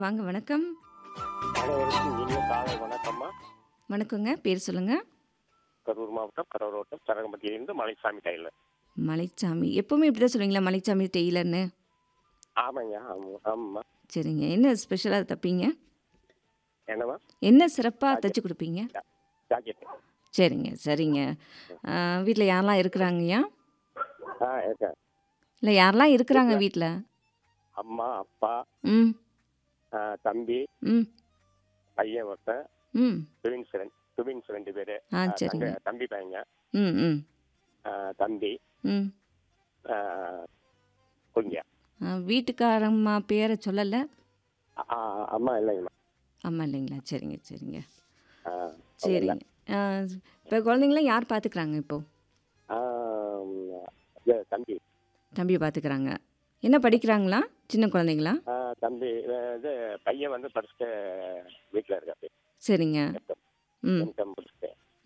வாங்க வணக்கம். அனைவருக்கும் இனிய காலை வணக்கம்மா. வணக்கங்க. பேர் சொல்லுங்க. கரூர் மாவட்டம் கரூர் வட்டம் சரகம்பட்டியிலிருந்து மலைசாமி டெய்லர். மலைச்சாமி. எப்பவுமே இப்படி தான் சொல்லுவீங்களா? மலைச்சாமி டெய்லர்ன்னு? ஆமாங்க. ஆமா ஆமாம்மா. சரிங்க. என்ன ஸ்பெஷலா தப்பீங்க? என்னம்மா? என்ன சிறப்பா ஜாக்கெட். தச்சு குடுப்பீங்க? ஜா ஜாக்கெட்டு. சரிங்க, சரிங்க. ஆ வீட்ல யாரெல்லாம் இருக்கிறாங்கய்யா? ஆ இருக்கேன். இல்ல யாரெல்லாம் இருக்கிறாங்க வீட்ல வீட்ல? அம்மா, அப்பா, ம். ஆ தம்பி, ம். பையன் ஒருத்தன், ம். ட்வின்ஸ் ரெண் ட்வின்ஸ் 2 பேரு. ஆ ஆ தங்க சரிங்க. தம்பி பையங்க. ம், ம். ஆ தம்பி, ம். ஆ குழந்தையா. ஆ வீட்டுக்காரம்மா பேர சொல்லல? ஆ அம்மா இல்லைங்கம்மா. அம்மா இல்லைங்களா? சரிங்க, சரிங்க. ஆ அவங்க இல்ல. சரிங்க. ஆ இப்ப குழந்தைங்கலாம் யார் பார்த்துக்கிறாங்க இப்போ? ஆ இது தம்பி. தம்பி பார்த்துக்கிறாங்க. என்ன படிக்கிறாங்களா? சின்ன குழந்தைங்களா? ஆ தம்பி அ இது பையன் வந்து படிச்சுட்டு வீட்ல இருக்காப்டி. சரிங்க. எம்காம் ம். எம்காம்